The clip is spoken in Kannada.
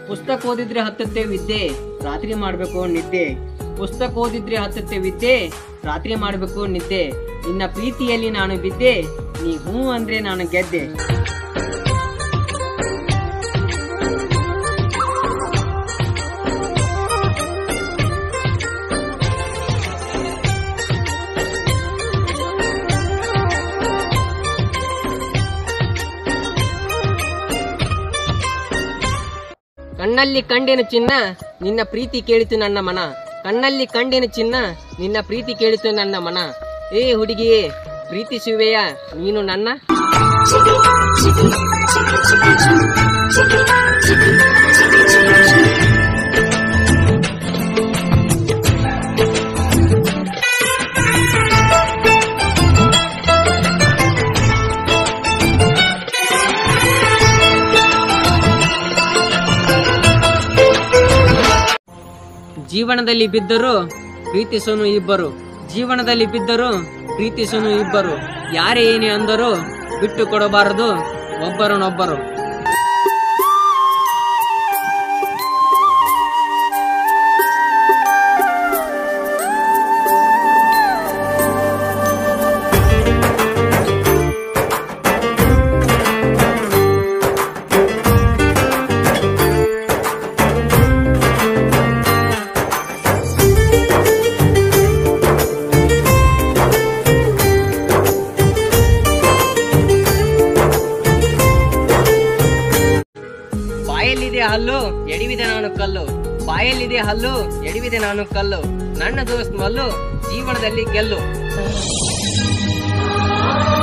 ಪುಸ್ತಕ ಓದಿದ್ರೆ ಹತ್ತತ್ತೆ ವಿದ್ಯೆ ರಾತ್ರಿ ಮಾಡ್ಬೇಕು ನಿದ್ದೆ ಪುಸ್ತಕ ಓದಿದ್ರೆ ಹತ್ತತ್ತೆ ವಿದ್ಯೆ ರಾತ್ರಿ ಮಾಡ್ಬೇಕು ನಿದ್ದೆ ನಿನ್ನ ಪ್ರೀತಿಯಲ್ಲಿ ನಾನು ಬಿದ್ದೆ ನೀ ಹೂ ಅಂದ್ರೆ ನಾನು ಗೆದ್ದೆ ಕಣ್ಣಲ್ಲಿ ಕಂಡೇನು ಚಿನ್ನ ನಿನ್ನ ಪ್ರೀತಿ ಕೇಳಿತು ನನ್ನ ಮನ ಕಣ್ಣಲ್ಲಿ ಕಂಡೇನು ಚಿನ್ನ ನಿನ್ನ ಪ್ರೀತಿ ಕೇಳಿತು ನನ್ನ ಮನ ಏ ಹುಡುಗಿಯೇ ಪ್ರೀತಿಸುವೆಯ ನೀನು ನನ್ನ ಜೀವನದಲ್ಲಿ ಬಿದ್ದರು ಪ್ರೀತಿಸೋನು ಇಬ್ಬರು ಜೀವನದಲ್ಲಿ ಬಿದ್ದರು ಪ್ರೀತಿಸೋನು ಇಬ್ಬರು ಯಾರೇ ಏನೇ ಅಂದರು ಬಿಟ್ಟು ಕೊಡಬಾರದು ಒಬ್ಬರನ್ನೊಬ್ಬರು ಬಾಯಲ್ಲಿದೆ ಹಲ್ಲು ಎಡಿವಿದೆ ನಾನು ಕಲ್ಲು ಬಾಯಲ್ಲಿದೆ ಹಲ್ಲು ಎಡಿವಿದೆ ನಾನು ಕಲ್ಲು ನನ್ನ ದೋಸ್ತ್ ಮಲ್ಲು ಜೀವನದಲ್ಲಿ ಗೆಲ್ಲು